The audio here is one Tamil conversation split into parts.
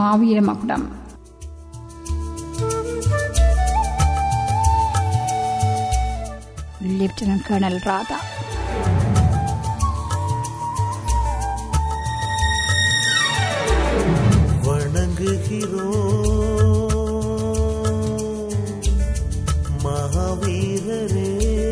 மாவீர மகுடம் லெப்டினன்ட் கர்னல் ராதா வணங்குகிறோம் மகாவீரரே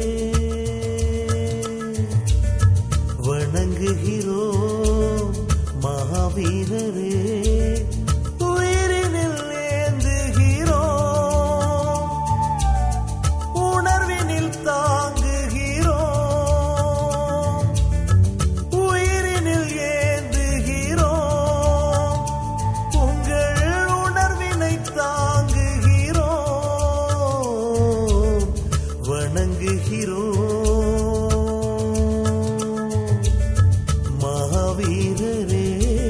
வணங்குகிறோம் மகாவீரரே உயிரினில் ஏந்துகிறோம் உணர்வினில் தாங்குகிறோம் உயிரினில் ஏந்துகிறோம் உங்கள் உணர்வினை தாங்குகிறோம் வணங்குகிறோம் மகாவீரரே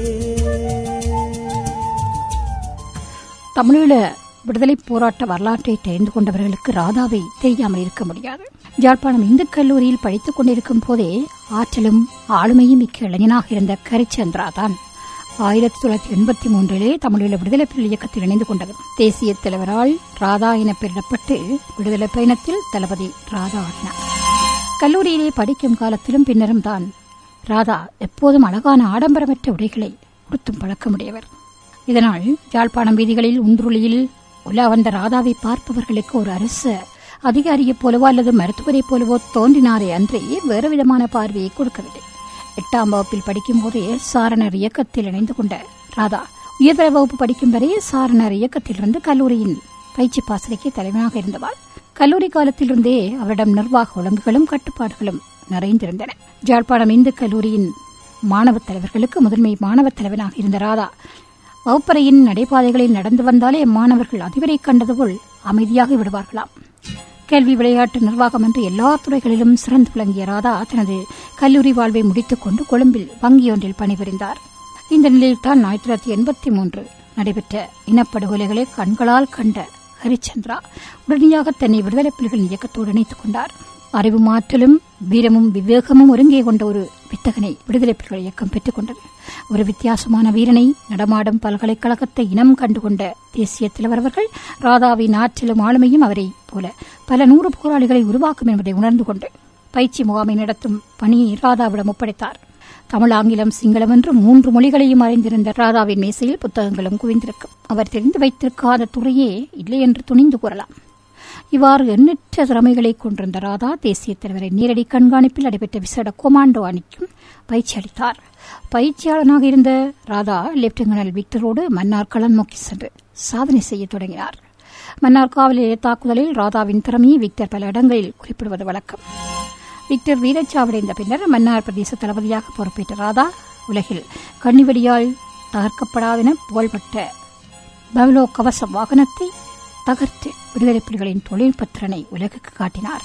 தமிழீழ விடுதலை போராட்ட வரலாற்றை தெரிந்து கொண்டவர்களுக்கு ராதாவை தெரியாமல் இருக்க முடியாது யாழ்ப்பாணம் இந்து கல்லூரியில் படித்துக் கொண்டிருக்கும் போதே ஆற்றலும் ஆளுமையும் மிக்க இளைஞனாக இருந்த கரிச்சந்திரா தான் ஆயிரத்தி தொள்ளாயிரத்தி எண்பத்தி மூன்றிலே தமிழீழ விடுதலை புலி இயக்கத்தில் இணைந்து கொண்டவர் தேசிய தலைவரால் ராதா என பெயரிடப்பட்டு விடுதலை பயணத்தில் தளபதி ராதா ஆடினார் கல்லூரியிலே படிக்கும் காலத்திலும் பின்னரும் தான் ராதா எப்போதும் அழகான ஆடம்பரமற்ற உடைகளை உடுத்தும் பழக்கமுடையவர் இதனால் யாழ்ப்பாணம் வீதிகளில் உந்துருளியில் உலா வந்த ராதாவை பார்ப்பவர்களுக்கு ஒரு அரசு அதிகாரியைப் போலவோ அல்லது மருத்துவரைப் போலவோ தோன்றினாரே அன்றி வேறு விதமான பார்வையை கொடுக்கவில்லை எட்டாம் வகுப்பில் படிக்கும் போதே சாரணர் இயக்கத்தில் இணைந்து கொண்ட ராதா உயர்தர வகுப்பு படிக்கும் வரை சாரணர் இயக்கத்திலிருந்து கல்லூரியின் பயிற்சி பாசறைக்கு தலைவனாக இருந்தவாள் கல்லூரி காலத்திலிருந்தே அவரிடம் நிர்வாக ஒழுங்குகளும் கட்டுப்பாடுகளும் நிறைந்திருந்தன ஜாழ்ப்பாணம் இந்து கல்லூரியின் மாணவத் தலைவர்களுக்கு முதன்மை மாணவத் தலைவனாக இருந்த ராதா வகுப்பறையின் நடைபாதைகளில் நடந்து வந்தாலே மாணவர்கள் அதிபரை கண்டது போல் அமைதியாக விடுவார்களாம் கல்வி விளையாட்டு நிர்வாகம் என்று எல்லா துறைகளிலும் சிறந்து விளங்கிய ராதா தனது கல்லூரி வாழ்வை முடித்துக் கொண்டு கொழும்பில் வங்கியொன்றில் பணிபுரிந்தார் இந்த நிலையில்தான் ஆயிரத்தி தொள்ளாயிரத்தி எண்பத்தி மூன்று நடைபெற்ற இனப்படுகொலைகளை கண்களால் கண்ட ஹரிச்சந்திரா உடனடியாக தன்னை விடுதலை புலிகளின் இயக்கத்தோடு இணைத்துக் கொண்டார் அறிவு மாற்றலும் வீரமும் விவேகமும் ஒருங்கே கொண்ட ஒரு வித்தகனை விடுதலை புலிகள் இயக்கம் பெற்றுக் கொண்டது ஒரு வித்தியாசமான வீரனை நடமாடும் பல்கலைக்கழகத்தை இனம் கண்டுகொண்ட தேசிய தலைவர் அவர்கள் ராதாவின் ஆற்றலும் ஆளுமையும் அவரை போல பல நூறு போராளிகளை உருவாக்கும் என்பதை உணர்ந்து கொண்டு பயிற்சி முகாமை நடத்தும் பணியை ராதாவிடம் ஒப்படைத்தார் தமிழ் ஆங்கிலம் சிங்களம் என்று மூன்று மொழிகளையும் அறிந்திருந்த ராதாவின் மேசையில் புத்தகங்களும் குவிந்திருக்கும் அவர் தெரிந்து வைத்திருக்காத துறையே இல்லை என்று துணிந்து கூறலாம் இவ்வாறு எண்ணற்ற திறமைகளை கொண்டிருந்த ராதா தேசிய தலைவரை நேரடி கண்காணிப்பில் நடைபெற்ற விசேட கொமாண்டோ அணிக்கும் பயிற்சி அளித்தார் பயிற்சியாளனாக இருந்த ராதா லெப்டினல் விக்டரோடு மன்னார் களம் நோக்கி சென்று சாதனை செய்ய தொடங்கினார் மன்னார் காவல் நிலைய தாக்குதலில் ராதாவின் திறமையை விக்டர் பல இடங்களில் குறிப்பிடுவது வழக்கம் விக்டர் வீரச்சாவடைந்த பின்னர் மன்னார் பிரதேச தளபதியாக பொறுப்பேற்ற ராதா உலகில் கண்ணிவெடியால் தகர்க்கப்படாதென புகழ்பட்ட பவலோ கவச வாகனத்தை தகர்த்து விடுதலை புலிகளின் தொழில்நுட்பத் திறனை உலகுக்கு காட்டினார்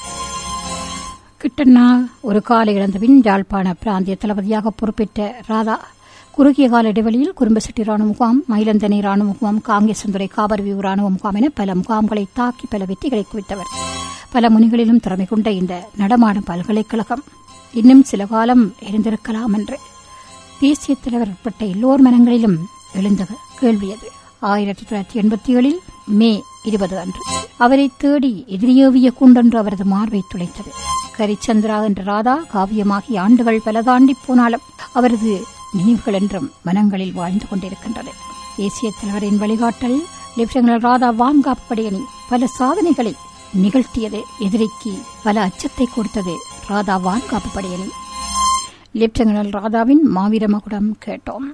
கிட்டண்ணா ஒரு கால இழந்தபின் யாழ்ப்பாண பிராந்திய தளபதியாக பொறுப்பேற்ற ராதா குறுகிய கால இடைவெளியில் குறும்பசெட்டி ராணுவ முகாம் மயிலந்தனை ராணுவ முகாம் காங்கேசந்துறை காபர்வியூ ராணுவ முகாம் என பல முகாம்களை தாக்கி பல வெற்றிகளை குவித்தவர் பல முனிகளிலும் திறமை கொண்ட இந்த நடமாடும் பல்கலைக்கழகம் இன்னும் சில காலம் இருந்திருக்கலாம் என்று தேசிய தலைவர் உட்பட்ட எல்லோர் மனங்களிலும் எழுந்த கேள்வி அது ஆயிரத்தி தொள்ளாயிரத்தி எண்பத்தி ஏழில் மே இருபது அன்று அவரை தேடி எதிரியேவிய குண்டொன்று அவரது மார்பை துளைத்தது கரிச்சந்திரா என்ற ராதா காவியமாகி ஆண்டுகள் பல தாண்டி போனாலும் அவரது நினைவுகள் என்றும் மனங்களில் வாழ்ந்து கொண்டிருக்கின்றது தேசிய தலைவரின் வழிகாட்டல் லெப்டினல் ராதா வான்காப்பு படையணி பல சாதனைகளை நிகழ்த்தியது எதிரிக்கு பல அச்சத்தை கொடுத்தது ராதா வான்காப்பு படையணி லெப்டினல் ராதாவின் மாவீர மகுடம் கேட்டோம்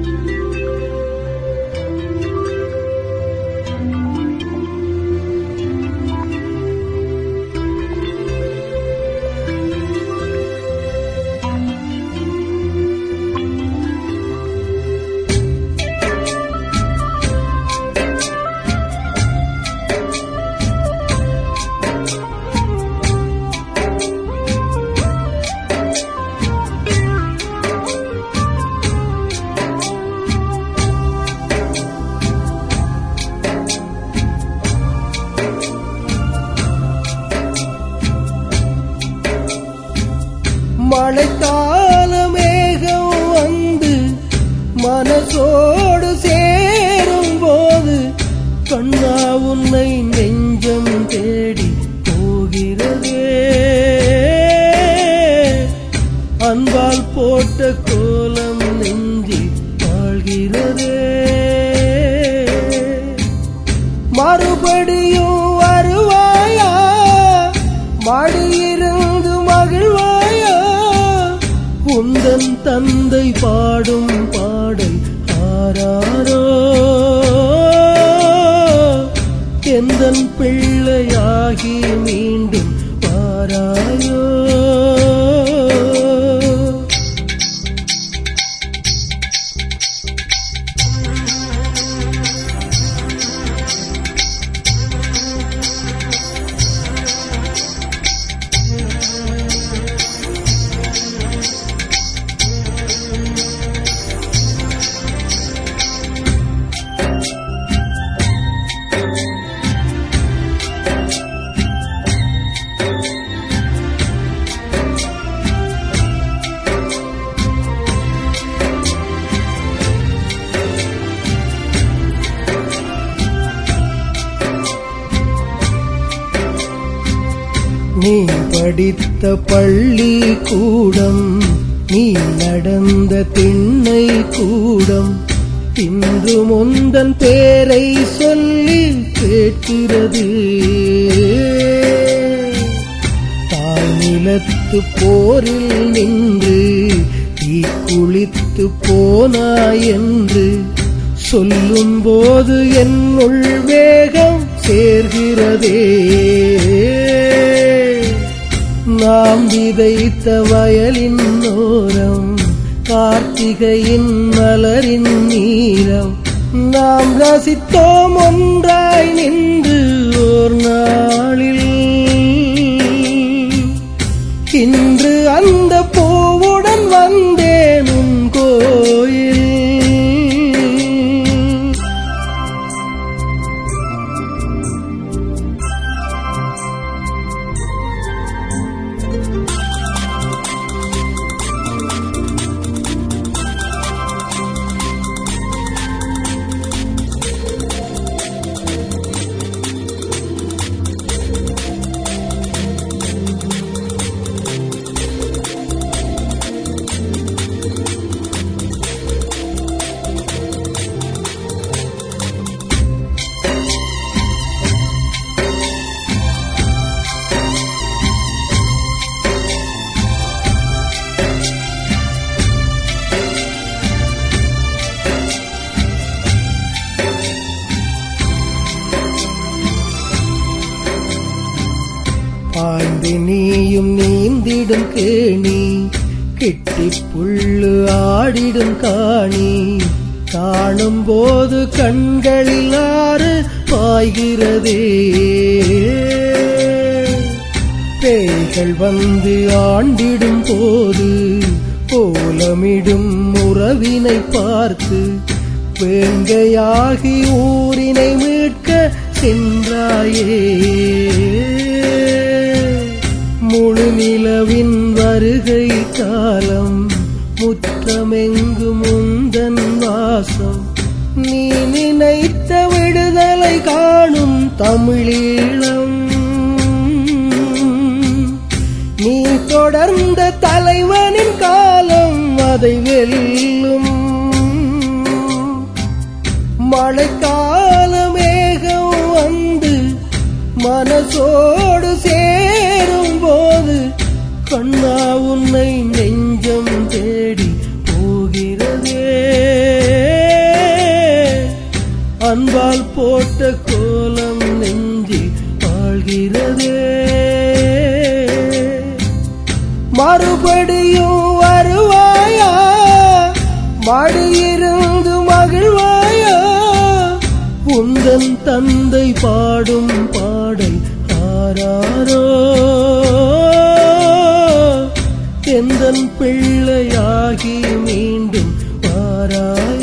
மழைக்கால மேகம் வந்து மனசோடு சேரும் அன்பால் போட்ட கோலம் நெஞ்சி வாழ்கிறதே மறுபடியும் வருவாயா மடியிருந்து மகிழ்வாயா உந்தன் தந்தை பாடும் பாடல் ஆராரோ எந்தன் பிள்ளையாகி மீண்டும் வாராயோ நீ படித்த பள்ளி கூடம் நீ நடந்த திண்ணை கூடம் இன்று முந்தன் பேரை சொல்லி கேட்கிறது தாய் நிலத்து போரில் நின்று தீ குளித்து போனாய் என்று சொல்லும்போது என்னுள் வேகம் சேர்கிறதே நாம் விதைத்த வயலின் ஓரம் கார்த்திகையின் மலரின் நீரம் நாம் ரசித்தோம் ஒன்றாய் நின்று ஓர் நாளில் இன்று அந்த பூவுடன் வந்தேன் உன் கோயில் பாய்ந்து நீயும் நீந்திடும் கேணி கெட்டி புல்லு ஆடிடும் காணி காணும் போது கண்களில் ஆறு பாய்கிறதே பேய்கள் வந்து ஆண்டிடும் போது கோலமிடும் உறவினை பார்த்து வேங்கையாகி ஊரினை மீட்க சென்றாயே முழு நிலவின் வருகை காலம் முற்றமெங்கும் முந்தன் வாசம் நீ நினைத்த விடுதலை காணும் தமிழீழம் நீ தொடர்ந்த தலைவனின் காலம் அதை வெல்லும் மழைக்கால மேகம் வந்து மனசோடு சேரும் போது கண்ணா உன்னை நெஞ்சம் தேடி போகிறதே அன்பால் போட்ட கோலம் நெஞ்சி வாழ்கிறதே மறுபடியும் வருவாயா மடியிருந்து மகிழ்வாயா உந்தன் தந்தை பாடும் பாடல் ஆராரோ எந்தன் பிள்ளையாகி மீண்டும் வாராயோ